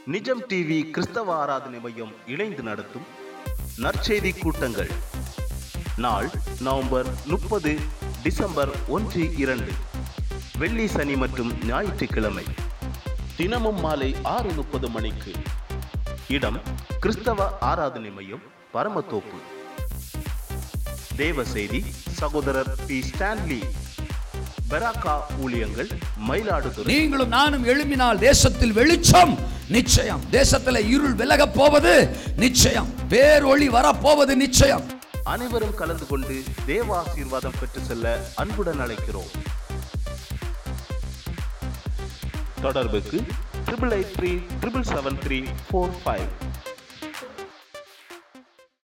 நிஜம் டிவி கிறிஸ்தவ ஆராதனை மையம் இணைந்து நடத்தும் நற்செய்தி கூட்டங்கள் நாள் நவம்பர் முப்பது டிசம்பர் ஒன்று இரண்டு வெள்ளி சனி மற்றும் ஞாயிற்றுக்கிழமை தினமும் மாலை ஆறு முப்பது மணிக்கு இடம் கிறிஸ்தவ ஆராதனை மையம் பரமத்தோப்பு தேவ செய்தி சகோதரர் பி ஸ்டான்லி பெராக்கா ஊழியங்கள் மயிலாடுதுறை நீங்களும் நானும் எழும்பினால் தேசத்தில் வெளிச்சம் நிச்சயம் தேசத்துல இருள் விலகப் போவது நிச்சயம் பேரொளி வரப்போவது நிச்சயம் அனைவரும் கலந்து கொண்டு தேவாசீர்வாதம் பெற்று செல்ல அன்புடன் அழைக்கிறோம் தொடர்புக்கு triple eight three triple seven three four five